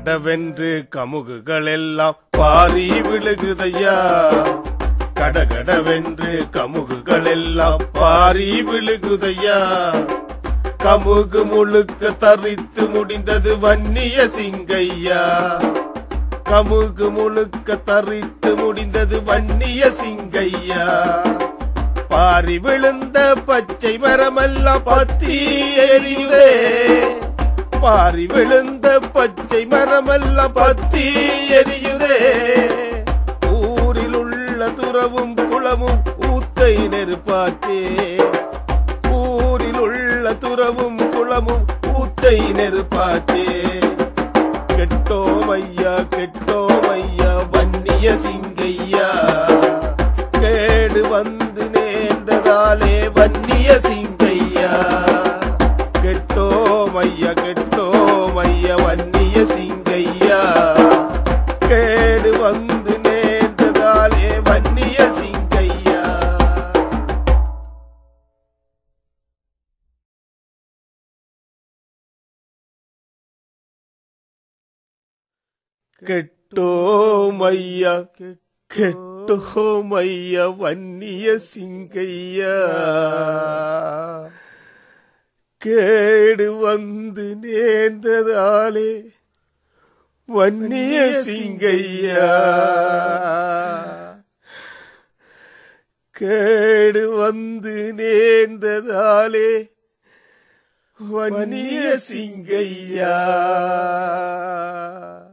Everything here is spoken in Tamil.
கடகடவென்று கமுகுகள் எல்லாம் பாரி விழுகுதையா கடகடவென்று கமுகுகள் எல்லாம் பாரி விழுகுதையா கமுகு முழுக்க தரித்து முடிந்தது வன்னிய சிங்கையா கமுகு முழுக்க தரித்து முடிந்தது வன்னிய சிங்கையா பாரி விழுந்த பச்சை மரமெல்லாம் பத்தி எரியுதே பாரி விழுந்த பச்சை மரமெல்லாம் பத்தி எரியுதே ஊரில் உள்ள துறவும் குளமும் ஊத்தை நெருப்பாச்சே ஊரில் உள்ள துறவும் குளமும் ஊத்தை நெருப்பாச்சே கெட்டோம் ஐயா கெட்டோம் ஐயா வன்னிய சிங்கையா கேடு வந்து நேர்ந்ததாலே வன்னிய சிங்கையா கெட்டோம் ஐயா கெட்டோம் ஐயா வன்னிய சிங்கையா கேடு வந்து நேர்ந்ததாலே வன்னிய சிங்கையா கெட்டோம் ஐயா கெட்டோம் ஐயா வன்னிய சிங்கையா கேடு வந்து நேர்ந்ததாலே வன்னிய சிங்கையா கேடு வந்து நேர்ந்ததாலே வன்னிய சிங்கையா